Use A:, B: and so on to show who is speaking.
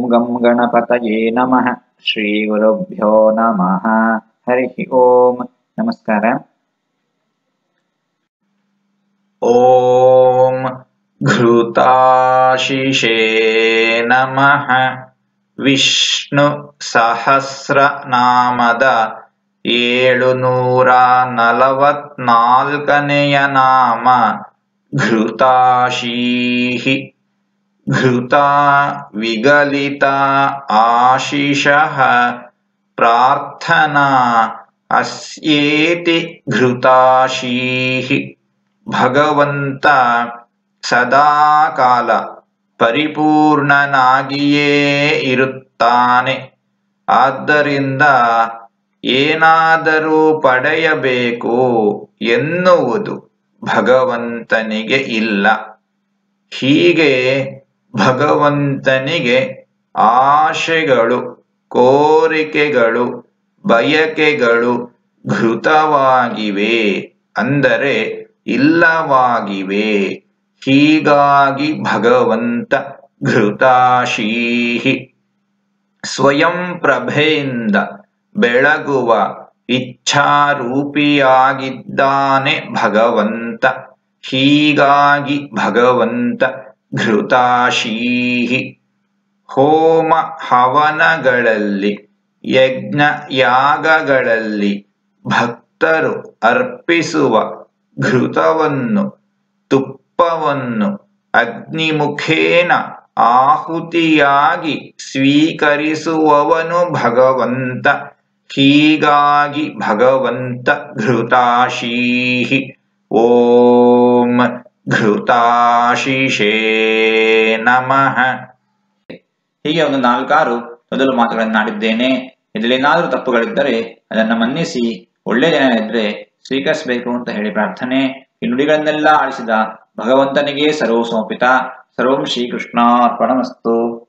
A: ಗಂ ಗಣಪತಯೇ ನಮಃ ಶ್ರೀ ಗುರುಭ್ಯೋ ನಮಃ ಹರಿ ಓಂ ನಮಸ್ಕಾರ
B: ॐ घृताशिषे नमः ವಿಷ್ಣು ಸಹಸ್ರನಾಮದ ಏಳುನೂರ ನಲವತ್ನಾಲ್ಕನೆಯ ನಾಮ ಘೃತಾಶೀಹಿ ಘೃತ ವಿಗಲಿತ ಆಶಿಷಃ ಪ್ರಾರ್ಥನಾ ಅಸ್ಯೇತಿ ಘೃತಾಶೀಹಿ ಭಗವಂತ ಸದಾಕಾಲ ಪರಿಪೂರ್ಣನಾಗಿಯೇ ಇರುತ್ತಾನೆ ಆದ್ದರಿಂದ ಏನಾದರೂ ಪಡೆಯಬೇಕು ಎನ್ನುವುದು ಭಗವಂತನಿಗೆ ಇಲ್ಲ ಹೀಗೆ ಭಗವಂತನಿಗೆ ಆಶೆಗಳು ಕೋರಿಕೆಗಳು ಬಯಕೆಗಳು ಘೃತವಾಗಿವೆ ಅಂದರೆ ಇಲ್ಲವಾಗಿವೆ ಹೀಗಾಗಿ ಭಗವಂತ ಘೃತಾಶೀಹಿ ಸ್ವಯಂ ಪ್ರಭೆಯಿಂದ ಬೆಳಗುವ ಇಚ್ಛಾರೂಪಿಯಾಗಿದ್ದಾನೆ ಭಗವಂತ ಹೀಗಾಗಿ ಭಗವಂತ ಘೃತಾಶೀಹಿ ಹೋಮ ಹವನಗಳಲ್ಲಿ ಯಜ್ಞ ಯಾಗಗಳಲ್ಲಿ ಭಕ್ತರು ಅರ್ಪಿಸುವ ಘೃತವನ್ನು ತುಪ್ಪವನ್ನು ಅಗ್ನಿಮುಖೇನ ಆಹುತಿಯಾಗಿ ಸ್ವೀಕರಿಸುವವನು ಭಗವಂತ ಹೀಗಾಗಿ ಭಗವಂತ ಘೃತಾಶೀಹಿ ಓಂ ಘೃತಾಶಿಷೇ ನಮಃ
A: ಹೀಗೆ ಒಂದು ನಾಲ್ಕಾರು ಮೊದಲು ಮಾತುಗಳನ್ನಾಡಿದ್ದೇನೆ ಇದರಲ್ಲೇನಾದರೂ ತಪ್ಪುಗಳಿದ್ದರೆ ಅದನ್ನ ಮನ್ನಿಸಿ ಒಳ್ಳೆಯ ಜನ ಇದ್ರೆ ಸ್ವೀಕರಿಸಬೇಕು ಅಂತ ಹೇಳಿ ಪ್ರಾರ್ಥನೆ ಈ ನುಡಿಗಳನ್ನೆಲ್ಲ ಆಳಿಸಿದ ಭಗವಂತನಿಗೆ ಸರ್ವ ಸಮರ್ಪಿತ ಸರ್ವಂ ಶ್ರೀಕೃಷ್ಣಾರ್ಪಣಮಸ್ತು